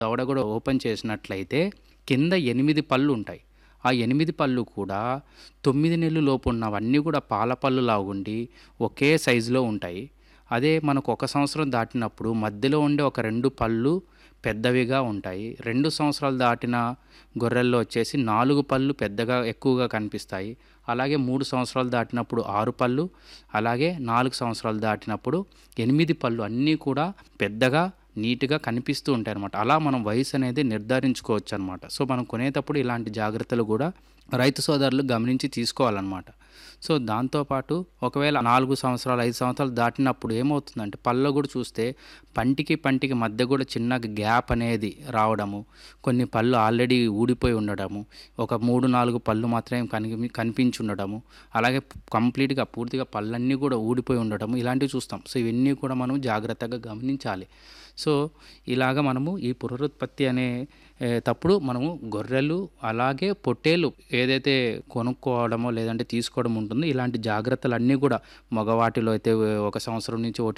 దవడ కూడా ఓపెన్ చేసినట్లయితే కింద ఎనిమిది పళ్ళు ఉంటాయి ఆ ఎనిమిది పళ్ళు కూడా తొమ్మిది నెలలు లోపు ఉన్నవన్నీ కూడా పాల పళ్ళులా ఉండి ఒకే సైజులో ఉంటాయి అదే మనకు ఒక సంవత్సరం దాటినప్పుడు మధ్యలో ఉండే ఒక రెండు పళ్ళు పెద్దవిగా ఉంటాయి రెండు సంవత్సరాలు దాటిన గొర్రెల్లో వచ్చేసి నాలుగు పళ్ళు పెద్దగా ఎక్కువగా కనిపిస్తాయి అలాగే మూడు సంవత్సరాలు దాటినప్పుడు ఆరు పళ్ళు అలాగే నాలుగు సంవత్సరాలు దాటినప్పుడు ఎనిమిది పళ్ళు అన్నీ కూడా పెద్దగా నీట్గా కనిపిస్తూ ఉంటాయి అనమాట అలా మనం వయసు అనేది నిర్ధారించుకోవచ్చు అనమాట సో మనం కొనేటప్పుడు ఇలాంటి జాగ్రత్తలు కూడా రైతు సోదరులు గమనించి తీసుకోవాలన్నమాట సో దాంతోపాటు ఒకవేళ నాలుగు సంవత్సరాలు ఐదు సంవత్సరాలు దాటినప్పుడు ఏమవుతుందంటే పళ్ళలో కూడా చూస్తే పంటికి పంటికి మధ్య కూడా చిన్న గ్యాప్ అనేది రావడము కొన్ని పళ్ళు ఆల్రెడీ ఊడిపోయి ఉండడము ఒక మూడు నాలుగు పళ్ళు మాత్రమే కనిపి కనిపించి ఉండడము అలాగే కంప్లీట్గా పూర్తిగా పళ్ళన్నీ కూడా ఊడిపోయి ఉండడము ఇలాంటివి చూస్తాం సో ఇవన్నీ కూడా మనం జాగ్రత్తగా గమనించాలి సో ఇలాగ మనము ఈ పునరుత్పత్తి అనే ఏ, తప్పుడు మనము గొర్రెలు అలాగే పొట్టేలు ఏదైతే కొనుక్కోవడమో లేదంటే తీసుకోవడం ఉంటుందో ఇలాంటి జాగ్రత్తలు అన్నీ కూడా మగవాటిలో అయితే ఒక సంవత్సరం నుంచి ఒకటి